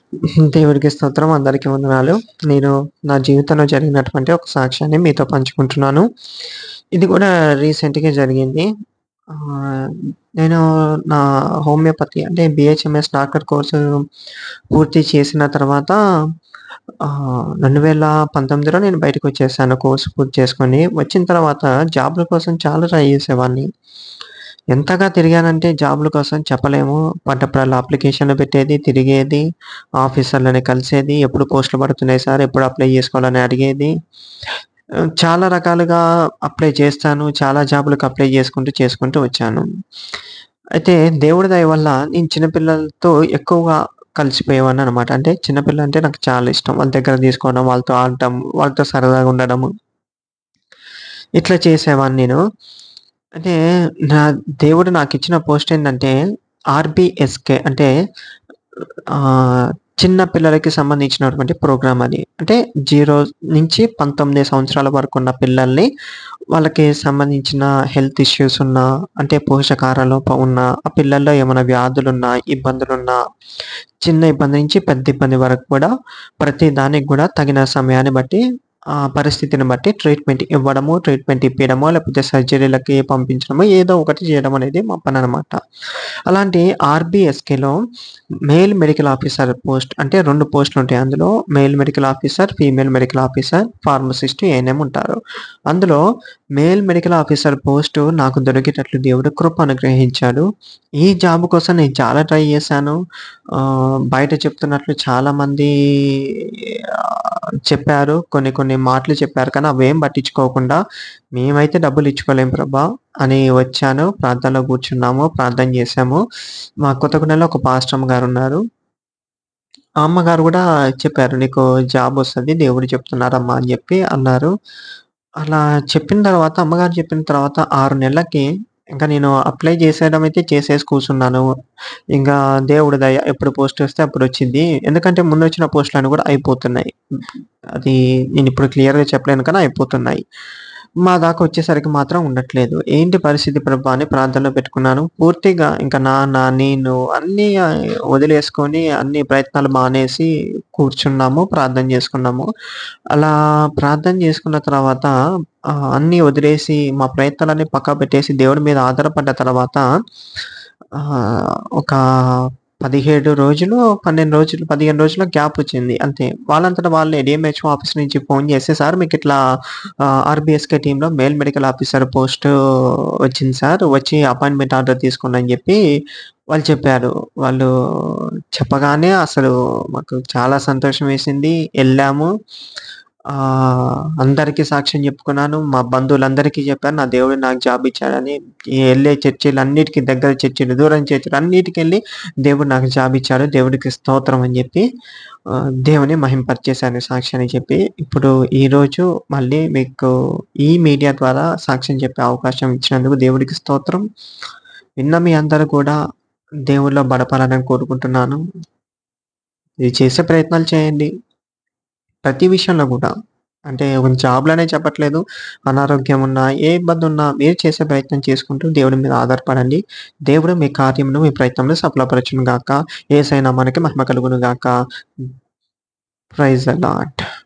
దేవుడికి స్తోత్రం. అందరికీ వందనాలు. నేను నా జీవితంలో జరిగినటువంటి ఒక సాక్ష్యాన్ని మీతో పంచుకుంటున్నాను. ఇది కూడా రీసెంట్‌గే జరిగింది. ఆహ్, నేను నా హోమియోపతి అంటే బీహెచ్ఎంఎస్ డాక్టర్ కోర్సు పూర్తి చేసిన తర్వాత ఆహ్, 2019లో నేను బయటకొచ్చేసాను కోర్స్ పూర్తి చేసుకొని. వచ్చిన తర్వాత జాబ్‌ల కోసం చాలా ట్రై చేసేవాడిని. ఎంతగా తిరిగానంటే జాబ్‌ల కోసం చెప్పలేము. పడ్డప్పుడల్లా అప్లికేషన్‌లు పెట్టేది, తిరిగేది, ఆఫీసర్‌లని కలిసేది, ఎప్పుడు పోస్టులు పడుతున్నాయి సార్, ఎప్పుడు అప్లై చేసుకోవాలని అడిగేది. ఆహ్, చాలా రకాలుగా అప్లై చేస్తాను. చాలా జాబ్‌లకు అప్లై చేసుకుంటూ, చేసుకుంటూ వచ్చాను. అయితే దేవుడి దయ వల్ల నేను చిన్న పిల్లలతో ఎక్కువగా కలిసిపోయేవాడిననమాట. అంటే చిన్న పిల్లలంటే నాకు చాలా ఇష్టం. వాళ్ళ దగ్గర తీసుకోవడం, వాళ్ళతో ఆడటం, వాళ్ళతో సరదాగా ఉండడము. ఇట్లా చేసేవాడిని నేను. అంటే నా దేవుడు నాకిచ్చిన పోస్ట్ ఏందంటే ఆర్‌బీఎస్‌కే అంటే ఆహ్, చిన్న పిల్లలకి సంబంధించినటువంటి ప్రోగ్రామ్ అది. అంటే 0 నుంచి 19 సంవత్సరాల వరకున్న పిల్లల్ని వాళ్ళకి సంబంధించిన హెల్త్ ఇష్యూస్ ఉన్నా, అంటే పోషకాహార లోపం ఉన్నా, ఆ పిల్లల్లో ఏమైనా వ్యాధులున్నా, ఇబ్బందులున్నా, చిన్న ఇబ్బంది నుంచి పెద్ద ఇబ్బంది వరకు కూడా ప్రతి దానికి కూడా తగిన సమయాన్ని బట్టి ఆ పరిస్థితిని బట్టి ట్రీట్మెంట్ ఇవ్వడము, ట్రీట్మెంట్ ఇప్పియడమో, లేకపోతే సర్జరీలకి పంపించడమో ఏదో ఒకటి చేయడం అనేది మా పననమాట. అలాంటి ఆర్‌బీఎస్‌కేలో మేల్ మెడికల్ ఆఫీసర్ పోస్ట్ అంటే 2 పోస్టులుంటాయి అందులో. Male medical officer, female medical officer, pharmacist, ANM ఉంటారు. అందులో మేల్ మెడికల్ ఆఫీసర్ పోస్టు నాకు దొరికేటట్లు దేవుడు కృప అనుగ్రహించాడు. ఈ జాబ్ కోసం నేను చాలా ట్రై చేశాను. ఆహ్, బయట చెప్తున్నట్లు చాలామంది ఆహ్, చెప్పారు. కొన్ని కొన్ని మాటలు చెప్పారు. కానీ అవేం పట్టించుకోకుండా మేమైతే డబ్బులు ఇచ్చుకోలేం ప్రభా! అని వచ్చాను. ప్రార్థనలో కూర్చున్నాము. ప్రార్థన చేశాము. మా కొత్తగూడెంలో ఒక పాస్టర్ అమ్మగారున్నారు. ఆ అమ్మగారు కూడా చెప్పారు. "నీకు జాబ్ వస్తది. దేవుడు చెప్తున్నారమ్మా" అని చెప్పి అన్నారు. అలా చెప్పిన తర్వాత అమ్మగారు చెప్పిన తర్వాత 6 నెలలకి ఇంక నేను అప్లై చేసేయడం అయితే చేసేసి కూర్చున్నాను. ఇంగా దేవుడి దయ ఎప్పుడు పోస్ట్ వస్తే అప్పుడొచ్చిద్ది. ఎందుకంటే ముందొచ్చిన పోస్టులన్నీ కూడా అయిపోతున్నాయి. అది నేనిప్పుడు క్లియర్‌గా చెప్పలేను కానీ అయిపోతున్నాయి. మా దాకా వచ్చేసరికి మాత్రం ఉండట్లేదు. ఏంటి పరిస్థితి ప్రభా! అని ప్రార్థనలో పెట్టుకున్నాను. పూర్తిగా ఇంక నాన్న, నేను అన్నీ వదిలేసుకొని అన్ని ప్రయత్నాలు మానేసి కూర్చున్నాము. ప్రార్థన చేసుకున్నాము. అలా ప్రార్థన చేసుకున్న తర్వాత ఆహ్, అన్నీ వదిలేసి మా ప్రయత్నాలన్నీ పక్కకు పెట్టేసి దేవుడి మీద ఆధారపడ్డ తర్వాత ఆహ్, ఒక 17 రోజులు, 12 రోజులు, 15 రోజుల గ్యాప్ వచ్చింది అంతే. వాళ్ళంతట వాళ్ళే డీఎంహెచ్ఓ ఆఫీస్ నుంచి ఫోన్ చేసి, "సార్ మీకిట్లా ఆహ్, ఆర్‌బీఎస్‌కే టీమ్‌లో మేల్ మెడికల్ ఆఫీసర్ పోస్టు వచ్చింది సార్. వచ్చి అపాయింట్‌మెంట్ ఆర్డర్ తీసుకోండి" అని చెప్పి వాళ్ళు చెప్పారు. వాళ్ళు చెప్పగానే అసలు మాకు చాలా సంతోషం వేసింది. ఎళ్ళాము. ఆహ్, అందరికీ సాక్ష్యం చెప్పుకున్నాను. మా బంధువులందరికీ చెప్పాను. నా దేవుడు నాకు జాబ్ ఇచ్చాడని. ఎళ్ళే చర్చిలన్నిటికి దగ్గర చర్చిలు, దూరం చర్చిలు అన్నిటికెళ్ళి దేవుడు నాకు జాబ్ ఇచ్చాడు. దేవుడికి స్తోత్రం అని చెప్పి ఆహ్, దేవుని మహిమపరిచేశాను సాక్ష్యాన్ని చెప్పి. ఇప్పుడు ఈరోజు మళ్ళీ మీకు ఈ మీడియా ద్వారా సాక్ష్యం చెప్పే అవకాశం ఇచ్చినందుకు దేవుడికి స్తోత్రం. విన్న మీ అందరూ కూడా దేవుడిలో బలపడాలని కోరుకుంటున్నాను. ఇది చేసే ప్రయత్నాలు చేయండి. ప్రతి విషయంలో కూడా. అంటే జాబ్‌లనే చెప్పట్లేదు. అనారోగ్యం ఉన్నా, ఏ ఇబ్బందున్నా మీరు చేసే ప్రయత్నం చేసుకుంటూ దేవుడి మీద ఆధారపడండి. దేవుడు మీ కార్యమును, మీ ప్రయత్నంలో సఫలపరచును గాక. యేసయ్య నామానికి మహిమ కలుగును గాక. Praise the lord.